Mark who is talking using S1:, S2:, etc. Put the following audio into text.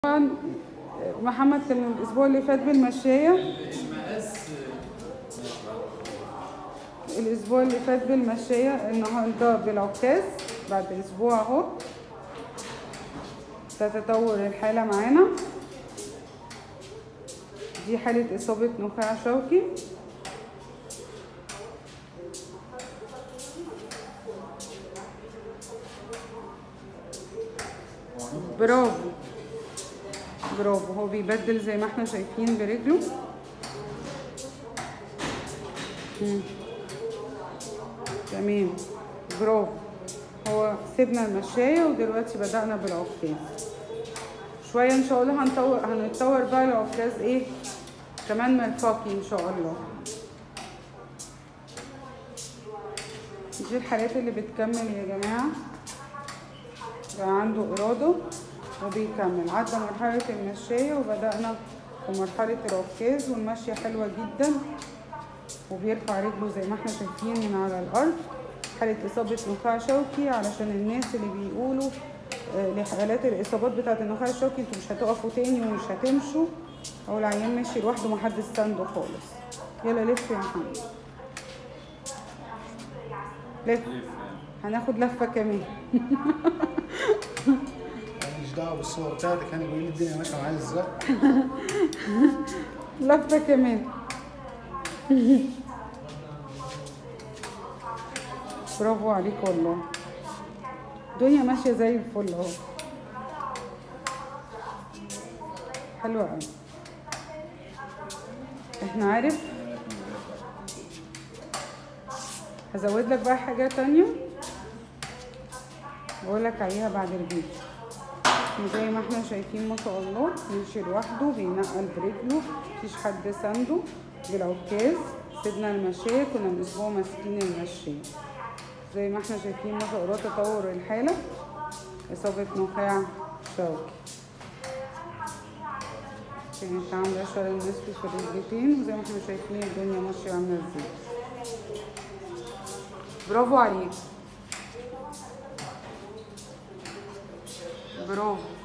S1: طبعا محمد كان الاسبوع اللي فات بالمشاية
S2: المقاس
S1: الاسبوع اللي فات بالمشاية النهارده بالعكاز بعد اسبوع اهو ده تطور الحالة معانا دي حالة اصابة نخاع شوكي برافو برافو هو بيبدل زي ما احنا شايفين برجله مم. تمام برافو هو سيبنا المشاية ودلوقتي بدأنا بالعكاز شوية ان شاء الله هنطور هنتطور بقى العكاز ايه كمان مرفقي ان شاء الله دي الحالات اللي بتكمل يا جماعة بقى عنده إرادة وبيكمل عدى مرحلة المشاية وبدأنا في مرحلة العكاز والمشية حلوة جدا وبيرفع رجله زي ما احنا شايفين من على الأرض حالة إصابة نخاع شوكي علشان الناس اللي بيقولوا آه، لحالات الإصابات بتاعة النخاع الشوكي انتوا مش هتقفوا تاني ومش هتمشوا أو العيان ماشي لوحده محدش سانده خالص يلا لف يا محمد لف هناخد لفة كمان
S3: ماليش دعوه بالصور بتاعتك انا بقول الدنيا ماشيه معايا ازاي
S1: لفة كمان برافو عليك والله الدنيا ماشية زي الفل اهو حلوة اوي احنا عارف هزود لك بقى حاجة تانية بقول لك عليها بعد الفيديو وزي ما احنا شايفين ما شاء الله بيمشي لوحده بينقل برجله مفيش حد سنده بالعكاز سيبنا المشاية كنا من اسبوع ماسكين المشاية زي ما احنا شايفين ما شاء الله تطور الحالة إصابة نخاع شوكي كانت عاملة شلل نصفي في الرجلتين وزي ما احنا شايفين الدنيا ماشية عاملة ازاي برافو عليك برافو